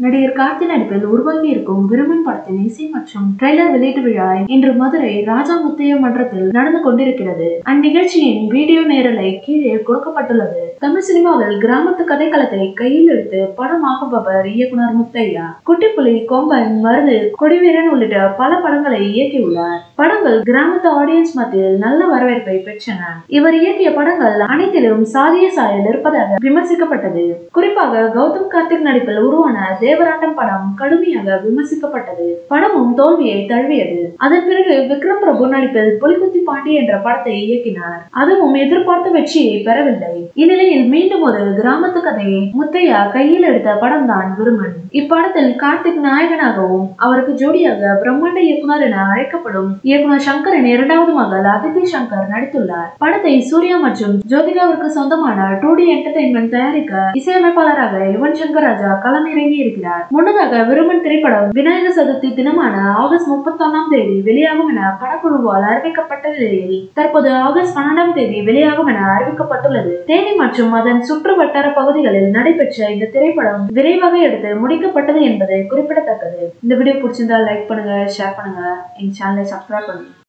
நடிகர் கார்த்தி நடிப்பில் உருவாகி இருக்கும் விருமன் படத்தின் இசை மற்றும் ட்ரெய்லர் வெளியீட்டு விழா இன்று மதுரை ராஜா முத்தைய மன்றத்தில் நடந்து கொண்டிருக்கிறது அந்நிகழ்ச்சியின் வீடியோ நேரலை கீழே கொடுக்கப்பட்டுள்ளது தமிழ் சினிமாவில் கிராமத்து கதைக்களத்தை கையில் எடுத்து படமாக்குபவர் இயக்குனர் முத்தையா குட்டிப்புலி கொம்பன் மருது கொடிவீரன் உள்ளிட்ட பல படங்களை இயக்கியுள்ளார் படங்கள் கிராமத்து ஆடியன்ஸ் மத்தியில் நல்ல வரவேற்பை பெற்றன இவர் இயக்கிய படங்கள் அனைத்திலும் சாதிய சாயல் இருப்பதாக விமர்சிக்கப்பட்டது குறிப்பாக கௌதம் கார்த்திக் நடிப்பில் உருவான தேவராட்டம் படம் கடுமையாக விமர்சிக்கப்பட்டது படமும் தோல்வியை தழுவியது அதன் பிறகு விக்ரம் பிரபு நடிப்பில் புலிகுத்தி பாண்டி என்ற படத்தை இயக்கினார் அதுவும் எதிர்பார்த்த வெற்றியை பெறவில்லை இந்நிலையில் மீண்டும் ஒரு கிராமத்து கதையை முத்தையா கையில் எடுத்த படம் தான் விருமன் இப்படத்தில் கார்த்திக் நாயகனாகவும் அவருக்கு ஜோடியாக பிரம்மாண்ட இயக்குனர் என அழைக்கப்படும் இயக்குனர் சங்கரின் இரண்டாவது மகள் அதித்தி சங்கர் நடித்துள்ளார் படத்தை சூர்யா மற்றும் ஜோதிகாவிற்கு சொந்தமான டூ டி என்டர்டைன்மெண்ட் தயாரிக்க இசையமைப்பாளராக யுவன் சங்கர் ராஜா களமிறங்கி இருக்கிறார் முன்னதாக விருமன் திரைப்படம் விநாயகர் சதுர்த்தி தினமான ஆகஸ்ட் முப்பத்தொன்னாம் தேதி வெளியாகும் என படக்குழுவால் அறிவிக்கப்பட்ட நிலையில் தற்போது ஆகஸ்ட் பன்னெண்டாம் தேதி வெளியாகும் என அறிவிக்கப்பட்டுள்ளது தேனி மற்றும் அதன் சுற்று வட்டார பகுதிகளில் நடைபெற்ற இந்த திரைப்படம் விரைவாக எடுத்து முடிக்கப்பட்டது என்பது குறிப்பிடத்தக்கது இந்த வீடியோ பிடிச்சிருந்தா லைக் பண்ணுங்க ஷேர் பண்ணுங்க எங்க சேனலை சப்ஸ்கிரைப் பண்ணுங்க